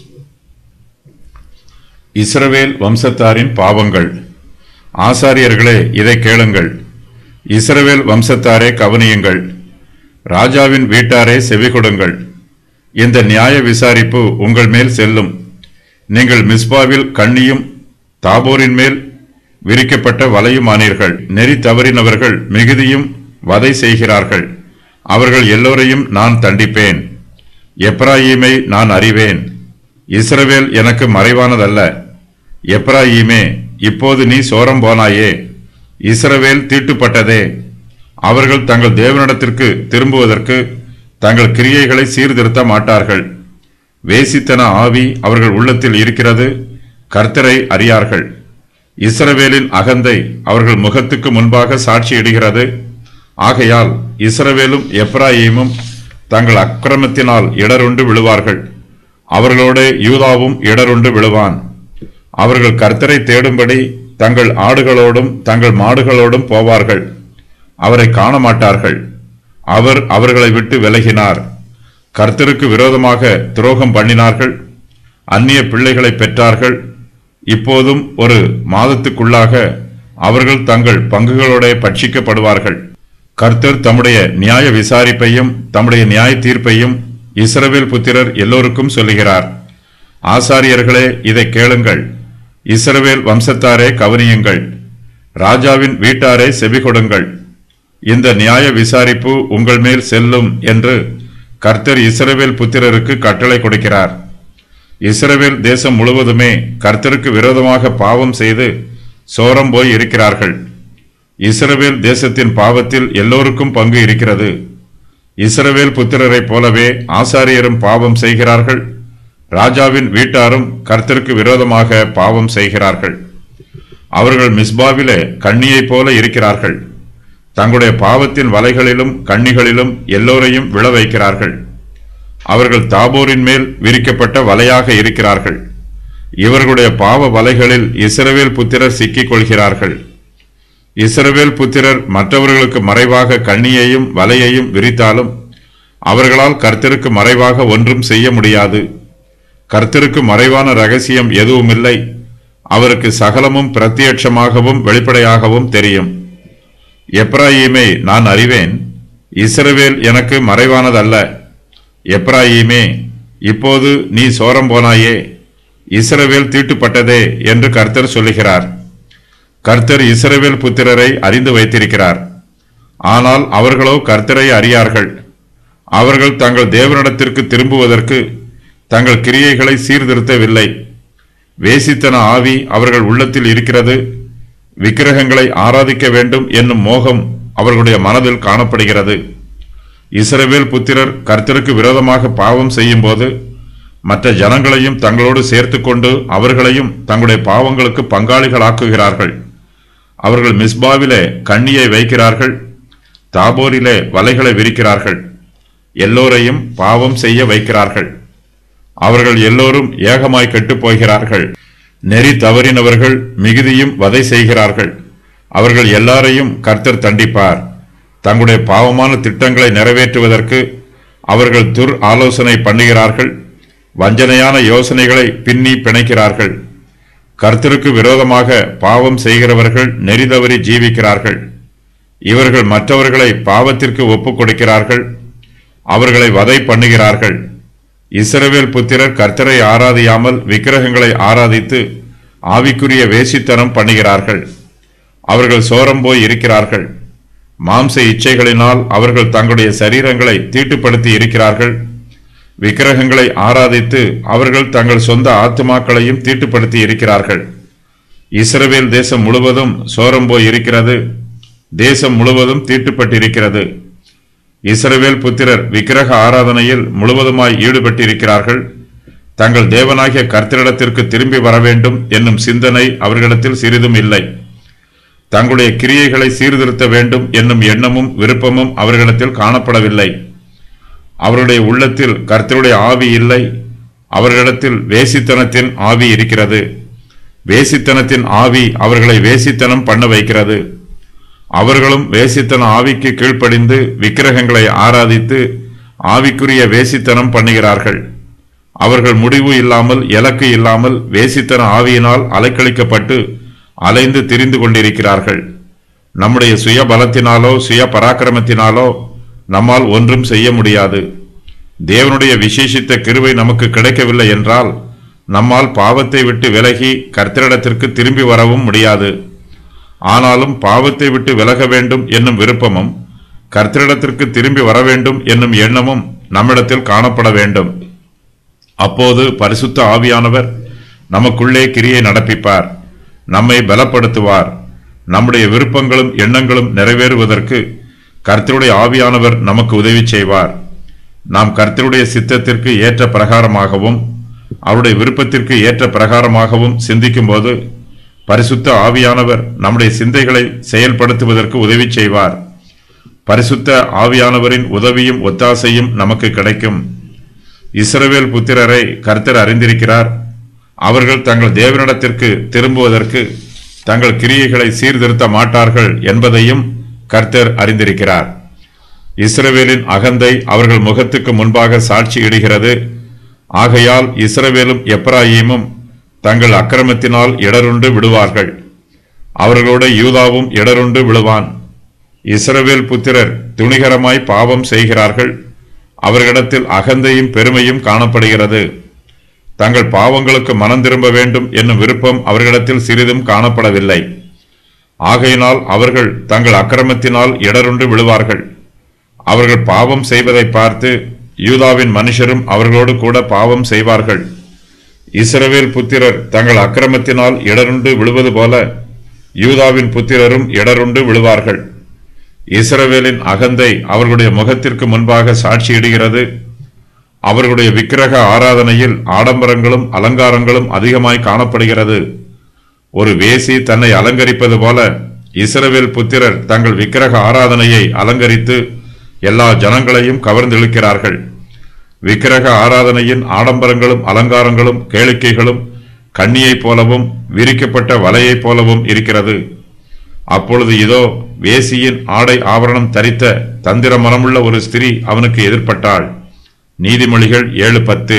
இஸ்ரவேல் வம்சத்தாரின் பாவங்கள் ஆசாரியர்களே இதை கேளுங்கள் இஸ்ரவேல் வம்சத்தாரே கவனியுங்கள் ராஜாவின் வீட்டாரே செவிகொடுங்கள் இந்த நியாய விசாரிப்பு உங்கள் மேல் செல்லும் நீங்கள் மிஸ்பாவில் கண்ணியும் தாபோரின் மேல் விரிக்கப்பட்ட வலையுமானீர்கள் நெறி தவறினவர்கள் மிகுதியும் வதை செய்கிறார்கள் அவர்கள் எல்லோரையும் நான் தண்டிப்பேன் எப்ராயீமை நான் அறிவேன் இஸ்ரவேல் எனக்கு மறைவானதல்ல எப்ராயீமே இப்போது நீ சோரம் போனாயே இஸ்ரவேல் தீட்டுப்பட்டதே அவர்கள் தங்கள் தேவனிடத்திற்கு திரும்புவதற்கு தங்கள் கிரியைகளை சீர்திருத்த மாட்டார்கள் வேசித்தன ஆவி அவர்கள் உள்ளத்தில் இருக்கிறது கர்த்தரை அறியார்கள் இஸ்ரவேலின் அகந்தை அவர்கள் முகத்துக்கு முன்பாக சாட்சியிடுகிறது ஆகையால் இஸ்ரவேலும் எப்ராயீமும் தங்கள் அக்கிரமத்தினால் இடருண்டு விழுவார்கள் அவர்களோடு யூதாவும் இடருண்டு விழுவான் அவர்கள் கர்த்தரை தேடும்படி தங்கள் ஆடுகளோடும் தங்கள் மாடுகளோடும் போவார்கள் அவரை காண மாட்டார்கள் அவர் அவர்களை விட்டு விலகினார் கர்த்தருக்கு விரோதமாக துரோகம் பண்ணினார்கள் அந்நிய பிள்ளைகளை பெற்றார்கள் இப்போதும் ஒரு மாதத்துக்குள்ளாக அவர்கள் தங்கள் பங்குகளோட பட்சிக்கப்படுவார்கள் கர்த்தர் தம்முடைய நியாய விசாரிப்பையும் தம்முடைய நியாய தீர்ப்பையும் இஸ்ரவேல் புத்திரர் எல்லோருக்கும் சொல்லுகிறார் ஆசாரியர்களே இதை கேளுங்கள் இஸ்ரவேல் வம்சத்தாரே கவனியுங்கள் ராஜாவின் வீட்டாரே செவிகொடுங்கள் இந்த நியாய விசாரிப்பு உங்கள் மேல் செல்லும் என்று கர்த்தர் இஸ்ரவேல் புத்திரருக்கு கட்டளை கொடுக்கிறார் இஸ்ரவேல் தேசம் முழுவதுமே கர்த்தருக்கு விரோதமாக பாவம் செய்து சோரம் போய் இருக்கிறார்கள் இஸ்ரவேல் தேசத்தின் பாவத்தில் எல்லோருக்கும் பங்கு இருக்கிறது இஸ்ரவேல் புத்திரரைப் போலவே ஆசாரியரும் பாவம் செய்கிறார்கள் ராஜாவின் வீட்டாரும் கர்த்தருக்கு விரோதமாக பாவம் செய்கிறார்கள் அவர்கள் மிஸ்பாவிலே கண்ணியைப் போல இருக்கிறார்கள் தங்களுடைய பாவத்தின் வலைகளிலும் கண்ணிகளிலும் எல்லோரையும் விழ வைக்கிறார்கள் அவர்கள் தாபோரின் மேல் விரிக்கப்பட்ட வலையாக இருக்கிறார்கள் இவர்களுடைய பாவ வலைகளில் இஸ்ரவேல் புத்திரர் சிக்கிக் கொள்கிறார்கள் இஸ்ரவேல் புத்திரர் மற்றவர்களுக்கு மறைவாக கண்ணியையும் வலையையும் விரித்தாலும் அவர்களால் கர்த்தருக்கு மறைவாக ஒன்றும் செய்ய முடியாது கர்த்தருக்கு மறைவான ரகசியம் எதுவுமில்லை அவருக்கு சகலமும் பிரத்யட்சமாகவும் வெளிப்படையாகவும் தெரியும் எப்ராயீமே நான் அறிவேன் இஸ்ரவேல் எனக்கு மறைவானதல்ல எப்ராயீமே இப்போது நீ சோரம் போனாயே இஸ்ரவேல் தீட்டுப்பட்டதே என்று கர்த்தர் சொல்லுகிறார் கர்த்தர் இஸ்ரவேல் புத்திரரை அறிந்து வைத்திருக்கிறார் ஆனால் அவர்களோ கர்த்தரை அறியார்கள் அவர்கள் தங்கள் தேவனிடத்திற்கு திரும்புவதற்கு தங்கள் கிரியைகளை சீர்திருத்தவில்லை வேசித்தன ஆவி அவர்கள் உள்ளத்தில் இருக்கிறது விக்கிரகங்களை ஆராதிக்க வேண்டும் என்னும் மோகம் அவர்களுடைய மனதில் காணப்படுகிறது இஸ்ரவேல் புத்திரர் கர்த்தருக்கு விரோதமாக பாவம் செய்யும்போது மற்ற ஜனங்களையும் தங்களோடு சேர்த்துக்கொண்டு அவர்களையும் தங்களுடைய பாவங்களுக்கு பங்காளிகளாக்குகிறார்கள் அவர்கள் மிஸ்பாவிலே கண்ணியை வைக்கிறார்கள் தாபோரிலே வலைகளை விரிக்கிறார்கள் எல்லோரையும் பாவம் செய்ய வைக்கிறார்கள் அவர்கள் எல்லோரும் ஏகமாய் கெட்டுப் போகிறார்கள் நெறி தவறினவர்கள் மிகுதியும் வதை செய்கிறார்கள் அவர்கள் எல்லாரையும் கர்த்தர் தண்டிப்பார் தங்களுடைய பாவமான திட்டங்களை நிறைவேற்றுவதற்கு அவர்கள் துர் ஆலோசனை பண்ணுகிறார்கள் வஞ்சனையான யோசனைகளை பின்னி பிணைக்கிறார்கள் கர்த்தருக்கு விரோதமாக பாவம் செய்கிறவர்கள் நெறி தவறி ஜீவிக்கிறார்கள் இவர்கள் மற்றவர்களை பாவத்திற்கு ஒப்புக் கொடுக்கிறார்கள் அவர்களை வதை பண்ணுகிறார்கள் இஸ்ரவேல் புத்திரர் கர்த்தரை ஆராதியாமல் விக்கிரகங்களை ஆராதித்து ஆவிக்குரிய வேசித்தனம் பண்ணுகிறார்கள் அவர்கள் சோரம் போய் இருக்கிறார்கள் மாம்ச இச்சைகளினால் அவர்கள் தங்களுடைய சரீரங்களை தீட்டுப்படுத்தி இருக்கிறார்கள் விக்கிரகங்களை ஆராதித்து அவர்கள் தங்கள் சொந்த ஆத்துமாக்களையும் தீட்டுப்படுத்தி இருக்கிறார்கள் இஸ்ரவேல் தேசம் முழுவதும் சோரம் போய் இருக்கிறது தேசம் முழுவதும் தீட்டுப்பட்டிருக்கிறது இஸ்ரவேல் புத்திரர் விக்கிரக ஆராதனையில் முழுவதுமாய் ஈடுபட்டிருக்கிறார்கள் தங்கள் தேவனாகிய கர்த்தரிடத்திற்கு திரும்பி வர வேண்டும் என்னும் சிந்தனை அவர்களிடத்தில் சிறிதும் இல்லை தங்களுடைய கிரியைகளை சீர்திருத்த வேண்டும் என்னும் எண்ணமும் விருப்பமும் அவர்களிடத்தில் காணப்படவில்லை அவருடைய உள்ளத்தில் கர்த்தருடைய ஆவி இல்லை அவர்களிடத்தில் வேசித்தனத்தின் ஆவி இருக்கிறது வேசித்தனத்தின் ஆவி அவர்களை வேசித்தனம் பண்ண வைக்கிறது அவர்களும் வேசித்தன ஆவிக்கு கீழ்ப்படிந்து விக்கிரகங்களை ஆராதித்து ஆவிக்குரிய வேசித்தனம் பண்ணுகிறார்கள் அவர்கள் முடிவு இல்லாமல் இலக்கு இல்லாமல் வேசித்தன ஆவியினால் அலைக்கழிக்கப்பட்டு அலைந்து திரிந்து கொண்டிருக்கிறார்கள் நம்முடைய சுய பலத்தினாலோ சுய பராக்கிரமத்தினாலோ நம்மால் ஒன்றும் செய்ய முடியாது தேவனுடைய விசேஷித்த கிருவை நமக்கு கிடைக்கவில்லை என்றால் நம்மால் பாவத்தை விட்டு விலகி கர்த்தரிடத்திற்கு திரும்பி வரவும் முடியாது ஆனாலும் பாவத்தை விட்டு விலக வேண்டும் என்னும் விருப்பமும் கர்த்தரிடத்திற்கு திரும்பி வர வேண்டும் என்னும் எண்ணமும் நம்மிடத்தில் காணப்பட வேண்டும் அப்போது பரிசுத்த ஆவியானவர் நமக்குள்ளே கிரியை நடப்பிப்பார் நம்மை பலப்படுத்துவார் நம்முடைய விருப்பங்களும் எண்ணங்களும் நிறைவேறுவதற்கு கர்த்தருடைய ஆவியானவர் நமக்கு உதவி செய்வார் நாம் கர்த்தருடைய சித்தத்திற்கு ஏற்ற பிரகாரமாகவும் அவருடைய விருப்பத்திற்கு ஏற்ற பிரகாரமாகவும் சிந்திக்கும்போது பரிசுத்த ஆவியானவர் நம்முடைய சிந்தைகளை செயல்படுத்துவதற்கு உதவி செய்வார் பரிசுத்த ஆவியானவரின் உதவியும் ஒத்தாசையும் நமக்கு கிடைக்கும் இஸ்ரவேல் புத்திரரை கர்த்தர் அறிந்திருக்கிறார் அவர்கள் தங்கள் தேவனிடத்திற்கு திரும்புவதற்கு தங்கள் கிரியைகளை சீர்திருத்த மாட்டார்கள் என்பதையும் கர்த்தர் அறிந்திருக்கிறார் இஸ்ரவேலின் அகந்தை அவர்கள் முகத்துக்கு முன்பாக சாட்சி இடுகிறது ஆகையால் இஸ்ரவேலும் எப்ராயீமும் தங்கள் அக்கிரமத்தினால் இடருண்டு விடுவார்கள் அவர்களோட யூதாவும் இடருண்டு விழுவான் இஸ்ரவேல் புத்திரர் துணிகரமாய் பாவம் செய்கிறார்கள் அவர்களிடத்தில் அகந்தையும் பெருமையும் காணப்படுகிறது தங்கள் பாவங்களுக்கு மனம் திரும்ப வேண்டும் என்னும் விருப்பம் அவர்களிடத்தில் சிறிதும் காணப்படவில்லை ஆகையினால் அவர்கள் தங்கள் அக்கிரமத்தினால் இடருண்டு விழுவார்கள் அவர்கள் பாவம் செய்வதை பார்த்து யூதாவின் மனுஷரும் அவர்களோடு கூட பாவம் செய்வார்கள் இஸ்ரவேல் புத்திரர் தங்கள் அக்கிரமத்தினால் இடருண்டு விழுவது போல யூதாவின் புத்திரரும் இடருண்டு விழுவார்கள் இஸ்ரவேலின் அகந்தை அவர்களுடைய முகத்திற்கு முன்பாக சாட்சியிடுகிறது அவர்களுடைய விக்கிரக ஆராதனையில் ஆடம்பரங்களும் அலங்காரங்களும் அதிகமாய் காணப்படுகிறது ஒரு வேசி தன்னை அலங்கரிப்பது போல இஸ்ரவேல் புத்திரர் தங்கள் விக்கிரக ஆராதனையை அலங்கரித்து எல்லா ஜனங்களையும் கவர்ந்திழுக்கிறார்கள் விக்கிரக ஆராதனையின் ஆடம்பரங்களும் அலங்காரங்களும் கேளிக்கைகளும் கண்ணியைப் போலவும் விரிக்கப்பட்ட வலையைப் போலவும் இருக்கிறது அப்பொழுது இதோ வேசியின் ஆடை ஆபரணம் தரித்த தந்திர மனமுள்ள ஒரு ஸ்திரீ அவனுக்கு எதிர்ப்பட்டாள் நீதிமொழிகள் ஏழு பத்து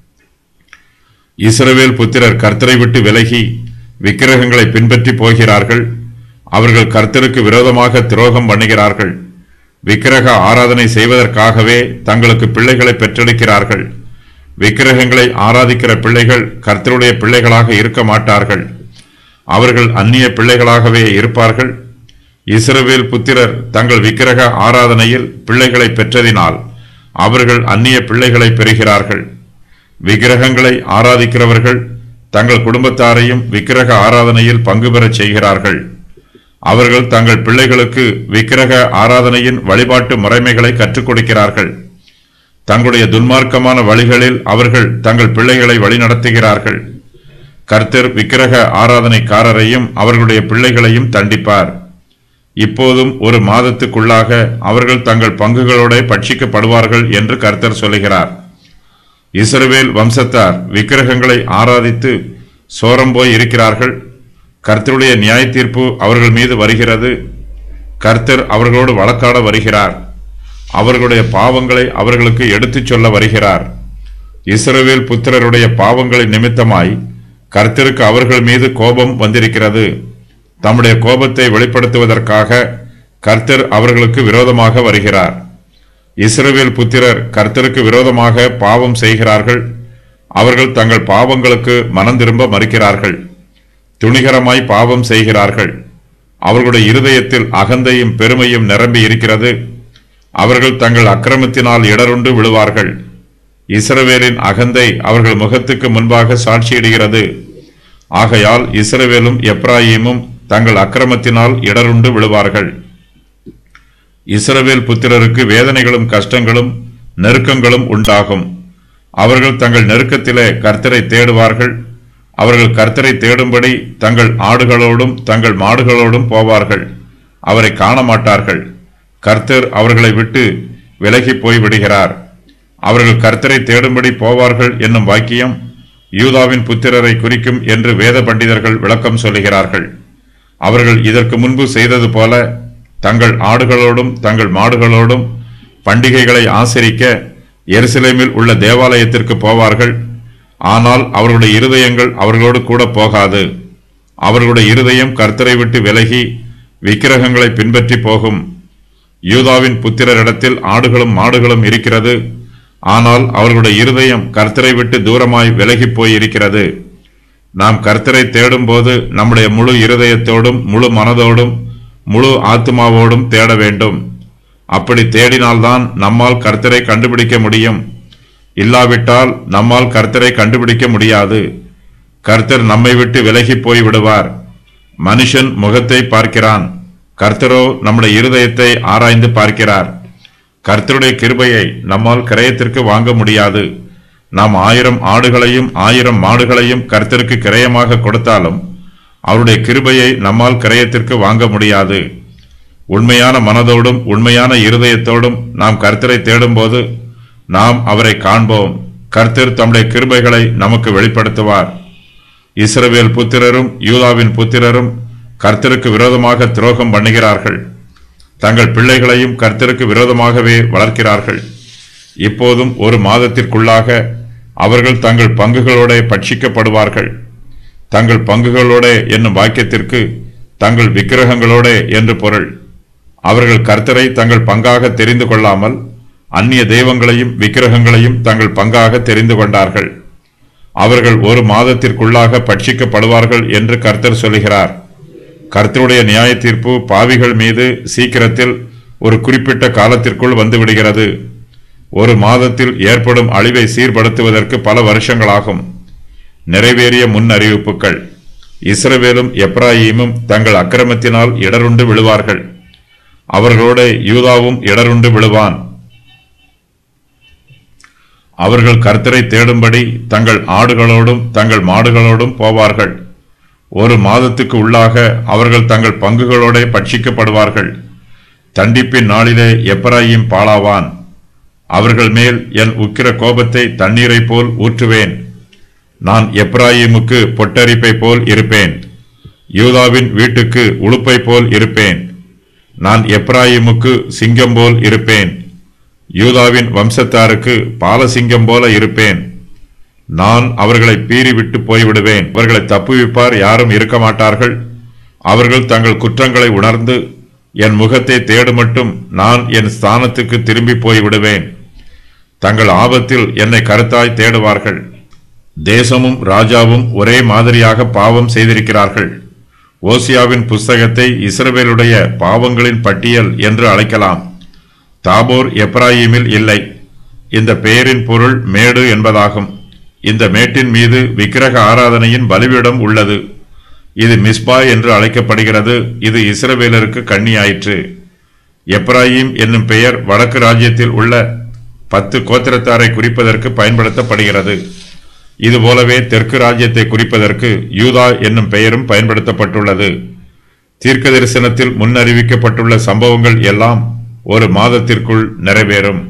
இஸ்ரவேல் புத்திரர் கர்த்தரை விட்டு விலகி விக்கிரகங்களை பின்பற்றி போகிறார்கள் அவர்கள் கர்த்தருக்கு விரோதமாக துரோகம் பண்ணுகிறார்கள் விக்கிரக ஆராதனை செய்வதற்காகவே தங்களுக்கு பிள்ளைகளை பெற்றெடுக்கிறார்கள் விக்கிரகங்களை ஆராதிக்கிற பிள்ளைகள் கர்த்தருடைய பிள்ளைகளாக இருக்க மாட்டார்கள் அவர்கள் அந்நிய பிள்ளைகளாகவே இருப்பார்கள் இஸ்ரவேல் புத்திரர் தங்கள் விக்கிரக ஆராதனையில் பிள்ளைகளை பெற்றதினால் அவர்கள் அந்நிய பிள்ளைகளை பெறுகிறார்கள் விக்கிரகங்களை ஆராதிக்கிறவர்கள் தங்கள் குடும்பத்தாரையும் விக்கிரக ஆராதனையில் பங்கு பெறச் செய்கிறார்கள் அவர்கள் தங்கள் பிள்ளைகளுக்கு விக்கிரக ஆராதனையின் வழிபாட்டு முறைமைகளை கற்றுக் கொடுக்கிறார்கள் தங்களுடைய துன்மார்க்கமான வழிகளில் அவர்கள் தங்கள் பிள்ளைகளை வழிநடத்துகிறார்கள் கர்த்தர் விக்கிரக ஆராதனைக்காரரையும் அவர்களுடைய பிள்ளைகளையும் தண்டிப்பார் இப்போதும் ஒரு மாதத்துக்குள்ளாக அவர்கள் தங்கள் பங்குகளோட பட்சிக்கப்படுவார்கள் என்று கர்த்தர் சொல்லுகிறார் இஸ்ரவேல் வம்சத்தார் விக்கிரகங்களை ஆராதித்து சோரம் போய் இருக்கிறார்கள் கர்த்தருடைய நியாய தீர்ப்பு அவர்கள் மீது வருகிறது கர்த்தர் அவர்களோடு வழக்காட வருகிறார் அவர்களுடைய பாவங்களை அவர்களுக்கு எடுத்துச் சொல்ல வருகிறார் இஸ்ரவேல் புத்திரருடைய பாவங்களின் நிமித்தமாய் கர்த்தருக்கு அவர்கள் மீது கோபம் வந்திருக்கிறது தம்முடைய கோபத்தை வெளிப்படுத்துவதற்காக கர்த்தர் அவர்களுக்கு விரோதமாக வருகிறார் இஸ்ரவேல் புத்திரர் கர்த்தருக்கு விரோதமாக பாவம் செய்கிறார்கள் அவர்கள் தங்கள் பாவங்களுக்கு மனம் திரும்ப மறுக்கிறார்கள் துணிகரமாய் பாவம் செய்கிறார்கள் அவர்களுடைய இருதயத்தில் அகந்தையும் பெருமையும் நிரம்பி இருக்கிறது அவர்கள் தங்கள் அக்கிரமத்தினால் இடருண்டு விழுவார்கள் இஸ்ரவேலின் அகந்தை அவர்கள் முகத்துக்கு முன்பாக சாட்சியிடுகிறது ஆகையால் இஸ்ரவேலும் எப்ராயீமும் தங்கள் அக்கிரமத்தினால் இடருண்டு விழுவார்கள் இஸ்ரவேல் புத்திரருக்கு வேதனைகளும் கஷ்டங்களும் நெருக்கங்களும் உண்டாகும் அவர்கள் தங்கள் நெருக்கத்திலே கர்த்தரை தேடுவார்கள் அவர்கள் கர்த்தரை தேடும்படி தங்கள் ஆடுகளோடும் தங்கள் மாடுகளோடும் போவார்கள் அவரை காண மாட்டார்கள் கர்த்தர் அவர்களை விட்டு விலகி போய் விடுகிறார் அவர்கள் கர்த்தரை தேடும்படி போவார்கள் என்னும் வாக்கியம் யூதாவின் புத்திரரை குறிக்கும் என்று வேத பண்டிதர்கள் விளக்கம் சொல்லுகிறார்கள் அவர்கள் இதற்கு முன்பு செய்தது போல தங்கள் ஆடுகளோடும் தங்கள் மாடுகளோடும் பண்டிகைகளை ஆசரிக்க எருசலேமில் உள்ள தேவாலயத்திற்கு போவார்கள் ஆனால் அவர்களுடைய இருதயங்கள் அவர்களோடு கூட போகாது அவர்களுடைய இருதயம் கர்த்தரை விட்டு விலகி விக்கிரகங்களை பின்பற்றி போகும் யூதாவின் புத்திரரிடத்தில் ஆடுகளும் மாடுகளும் இருக்கிறது ஆனால் அவர்களுடைய இருதயம் கர்த்தரை விட்டு தூரமாய் விலகிப் போய் இருக்கிறது நாம் கர்த்தரை தேடும்போது நம்முடைய முழு இருதயத்தோடும் முழு மனதோடும் முழு ஆத்மாவோடும் தேட வேண்டும் அப்படி தேடினால்தான் நம்மால் கர்த்தரை கண்டுபிடிக்க முடியும் இல்லாவிட்டால் நம்மால் கர்த்தரை கண்டுபிடிக்க முடியாது கர்த்தர் நம்மை விட்டு விலகி போய் விடுவார் மனுஷன் முகத்தை பார்க்கிறான் கர்த்தரோ நம்முடைய இருதயத்தை ஆராய்ந்து பார்க்கிறார் கர்த்தருடைய கிருபையை நம்மால் கிரயத்திற்கு வாங்க முடியாது நாம் ஆயிரம் ஆடுகளையும் ஆயிரம் மாடுகளையும் கர்த்தருக்கு கிரயமாக கொடுத்தாலும் அவருடைய கிருபையை நம்மால் கிரயத்திற்கு வாங்க முடியாது உண்மையான மனதோடும் உண்மையான இருதயத்தோடும் நாம் கர்த்தரை தேடும்போது நாம் அவரை காண்போம் கர்த்தர் தம்முடைய கிருபைகளை நமக்கு வெளிப்படுத்துவார் இஸ்ரவேல் புத்திரரும் யூதாவின் புத்திரரும் கர்த்தருக்கு விரோதமாக துரோகம் பண்ணுகிறார்கள் தங்கள் பிள்ளைகளையும் கர்த்தருக்கு விரோதமாகவே வளர்க்கிறார்கள் இப்போதும் ஒரு மாதத்திற்குள்ளாக அவர்கள் தங்கள் பங்குகளோட பட்சிக்கப்படுவார்கள் தங்கள் பங்குகளோட என்னும் வாக்கியத்திற்கு தங்கள் விக்கிரகங்களோட என்று பொருள் அவர்கள் கர்த்தரை தங்கள் பங்காக தெரிந்து கொள்ளாமல் அந்நிய தெய்வங்களையும் விக்கிரகங்களையும் தங்கள் பங்காக தெரிந்து கொண்டார்கள் அவர்கள் ஒரு மாதத்திற்குள்ளாக பட்சிக்கப்படுவார்கள் என்று கர்த்தர் சொல்கிறார் கர்த்தருடைய நியாய தீர்ப்பு பாவிகள் மீது சீக்கிரத்தில் ஒரு குறிப்பிட்ட காலத்திற்குள் வந்துவிடுகிறது ஒரு மாதத்தில் ஏற்படும் அழிவை சீர்படுத்துவதற்கு பல வருஷங்களாகும் நிறைவேறிய முன் அறிவிப்புகள் இஸ்ரவேலும் எப்ராயீமும் தங்கள் அக்கிரமத்தினால் இடருண்டு விழுவார்கள் அவர்களோட யூதாவும் இடருண்டு விழுவான் அவர்கள் கர்த்தரை தேடும்படி தங்கள் ஆடுகளோடும் தங்கள் மாடுகளோடும் போவார்கள் ஒரு மாதத்துக்கு உள்ளாக அவர்கள் தங்கள் பங்குகளோட பட்சிக்கப்படுவார்கள் தண்டிப்பின் நாளிலே எப்ராயிம் பாலாவான் அவர்கள் மேல் என் உக்கிர கோபத்தை தண்ணீரைப் போல் ஊற்றுவேன் நான் எப்ராயிமுக்கு பொட்டரிப்பை போல் இருப்பேன் யூதாவின் வீட்டுக்கு உளுப்பை போல் இருப்பேன் நான் எப்ராயிமுக்கு சிங்கம் போல் இருப்பேன் யூதாவின் வம்சத்தாருக்கு பாலசிங்கம் போல இருப்பேன் நான் அவர்களை பீறி விட்டு போய்விடுவேன் அவர்களை தப்புவிப்பார் யாரும் இருக்க மாட்டார்கள் அவர்கள் தங்கள் குற்றங்களை உணர்ந்து என் முகத்தை தேடு மட்டும் நான் என் ஸ்தானத்துக்கு திரும்பி போய்விடுவேன் தங்கள் ஆபத்தில் என்னை கருத்தாய் தேடுவார்கள் தேசமும் ராஜாவும் ஒரே மாதிரியாக பாவம் செய்திருக்கிறார்கள் ஓசியாவின் புஸ்தகத்தை இஸ்ரவேலுடைய பாவங்களின் பட்டியல் என்று அழைக்கலாம் தாபோர் எப்ராயிமில் இல்லை இந்த பெயரின் பொருள் மேடு என்பதாகும் இந்த மேட்டின் மீது விக்கிரக ஆராதனையின் பலிபீடம் உள்ளது இது மிஸ்பா என்று அழைக்கப்படுகிறது இது இஸ்ரவேலருக்கு கண்ணியாயிற்று எப்ராயிம் என்னும் பெயர் வடக்கு ராஜ்யத்தில் உள்ள பத்து கோத்திரத்தாரை குறிப்பதற்கு பயன்படுத்தப்படுகிறது இதுபோலவே தெற்கு ராஜ்யத்தை குறிப்பதற்கு யூதா என்னும் பெயரும் பயன்படுத்தப்பட்டுள்ளது தீர்க்க தரிசனத்தில் முன்னறிவிக்கப்பட்டுள்ள சம்பவங்கள் எல்லாம் ஒரு மாதத்திற்குள் நிறைவேறும்